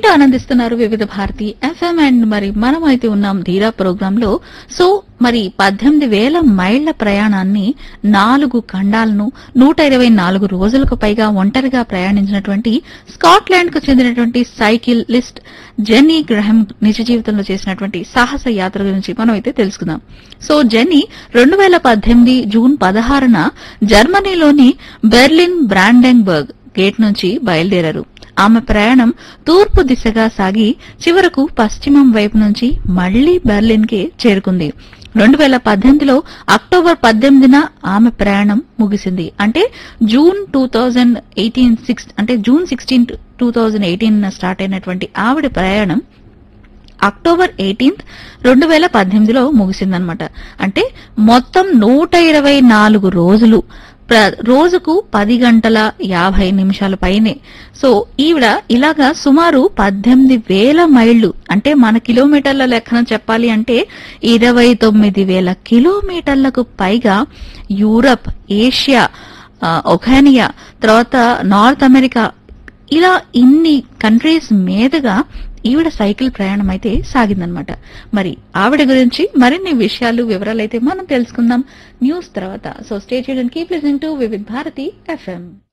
వింటూ ఆనందిస్తున్నారు వివిధ భారతి ఎఫ్ఎం అండ్ మరి మనం అయితే ఉన్నాం ధీరా ప్రోగ్రామ్ లో సో మరి పద్దెనిమిది వేల మైళ్ల ప్రయాణాన్ని నాలుగు ఖండాలను నూట ఇరవై నాలుగు రోజులకు పైగా ఒంటరిగా ప్రయాణించినటువంటి స్కాట్లాండ్ కు చెందినటువంటి సైకిల్ లిస్ట్ జెన్నీ గ్రహం నిజ జీవితంలో చేసినటువంటి సాహస యాత్ర గురించి మనం అయితే తెలుసుకుందాం సో జెన్నీ రెండు వేల పద్దెనిమిది జూన్ పదహారున జర్మనీలోని బెర్లిన్ బ్రాండెన్బర్గ్ గేట్ నుంచి బయలుదేరారు ఆమె ప్రయాణం తూర్పు దిశగా సాగి చివరకు పశ్చిమం వైపు నుంచి మళ్లీ బెర్లిన్ కి చేరుకుంది రెండు వేల పద్దెనిమిదిలో అక్టోబర్ పద్దెనిమిదిన ఆమె ప్రయాణం ముగిసింది అంటే June two thousand eighteen six అంటే June sixteen two thousand eighteen start అయినటువంటి ఆవిడ ప్రయాణం అక్టోబర్ ఎయిటీన్త్ రెండు వేల పద్దెనిమిదిలో ముగిసిందనమాట అంటే మొత్తం నూట ఇరవై నాలుగు రోజులు ప్ర- రోజుకు పది గంటల యాభై నిమిషాల పైనే సో ఈవిడ ఇలాగా సుమారు పద్దెనిమిది వేల మైళ్లు అంటే మన కిలోమీటర్ల లెక్కన చెప్పాలి అంటే ఇరవై తొమ్మిది వేల కిలోమీటర్లకు పైగా యూరప్ ఏషియా ఆ, ఒఖానియా తర్వాత నార్త్ అమెరికా ఇలా ఇన్ని కంట్రీస్ మీదుగా ఈవిడ సైకిల్ ప్రయాణం అయితే సాగిందనమాట మరి ఆవిడ గురించి మరిన్ని విషయాలు వివరాలు అయితే మనం తెలుసుకుందాం న్యూస్ తర్వాత సో స్టే చేయడానికి keep listening to Vividh Bharati FM